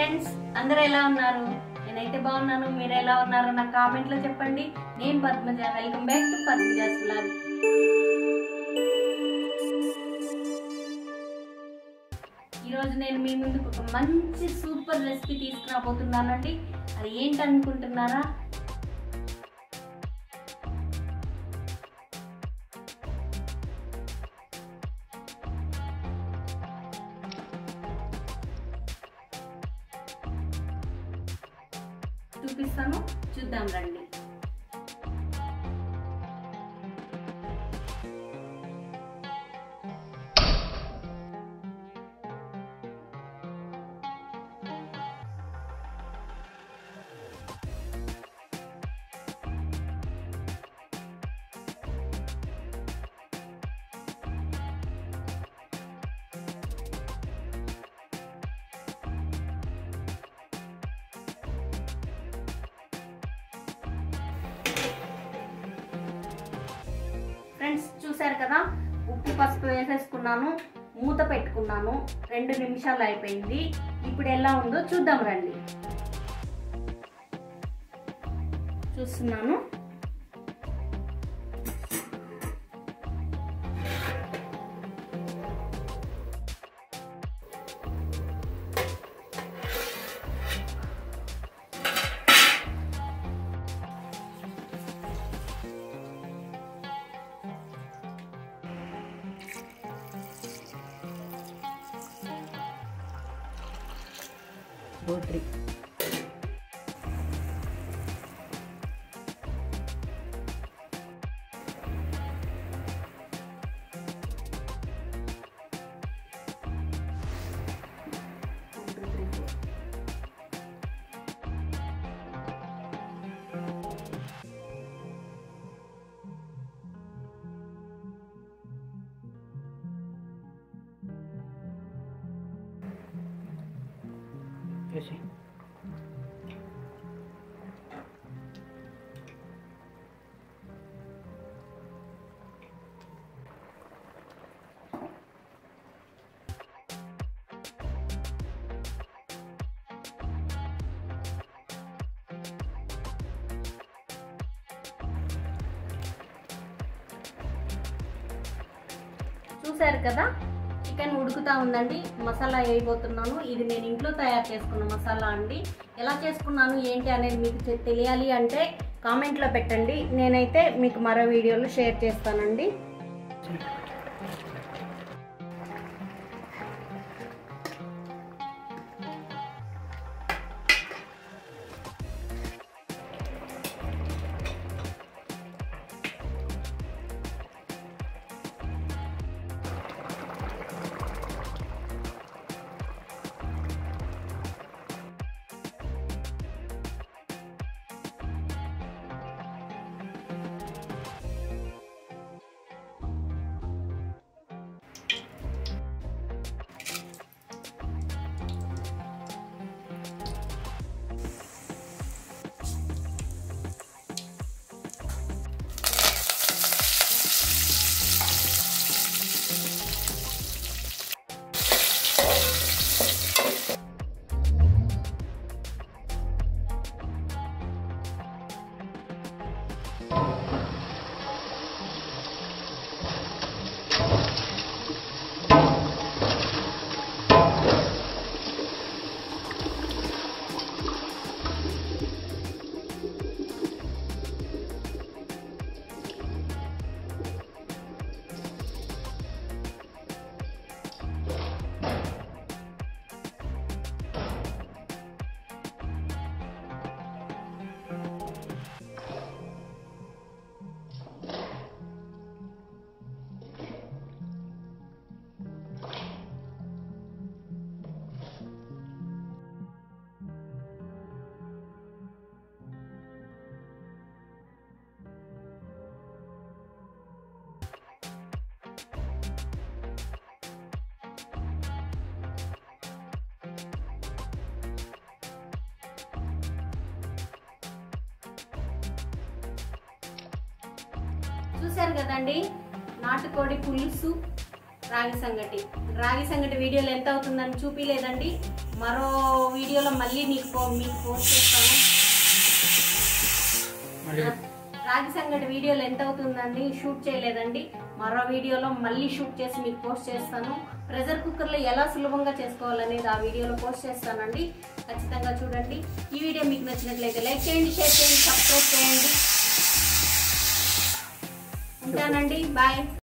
Friends అందరూ ఎలా ఉన్నారు నేనైతే బాగున్నాను మీరు ఎలా ఉన్నారో నా కామెంట్లో చెప్పండి నేను Padmaja welcome back to Padmaja's vlog ఈరోజు నేను మీ ముందుకు ఒక మంచి సూపర్ రెసిపీ తీసుకురాబోతున్నానండి అది ఏంటనుకుంటున్నారా చూపిస్తాను చూద్దాం రండి ఫ్రెండ్స్ చూసారు కదా ఉప్పు పసుపు వేసేసుకున్నాను మూత పెట్టుకున్నాను రెండు నిమిషాలు అయిపోయింది ఇప్పుడు ఎలా ఉందో చూద్దాం రండి చూస్తున్నాను రోటరీ Ese. చూసారు కదా చికెన్ ఉడుకుతా ఉందండి మసాలా వేయబోతున్నాను ఇది నేను ఇంట్లో తయారు చేసుకున్న మసాలా అండి ఎలా చేసుకున్నాను ఏంటి అనేది మీకు తె- తెలియాలి అంటే కామెంట్లో పెట్టండి నేనైతే మీకు మరో వీడియోలో షేర్ చేస్తానండి చూశారు కదండి నాటుకోడి పులుసు రాగి సంగటి రాగి సంగటి వీడియోలు ఎంత అవుతుందని చూపిలేదండి మరో వీడియోలో మళ్ళీ మీకు పో- మీకు పోస్ట్ చేస్తాను మళ్ళీ రాగి సంగటి వీడియోలు ఎంత అవుతుందండి షూట్ చేయలేదండి మరో వీడియోలో మళ్ళీ షూట్ చేసి మీకు పోస్ట్ చేస్తాను ప్రెషర్ కుక్కర్లో ఎలా సులభంగా చేసుకోవాలనేది ఆ వీడియోలో పోస్ట్ చేస్తానండి ఖచ్చితంగా చూడండి ఈ వీడియో మీకు నచ్చినట్లయితే లైక్ చేయండి షేర్ చేయండి సబ్స్క్రైబ్ చేయండి ఉంటానండి బాయ్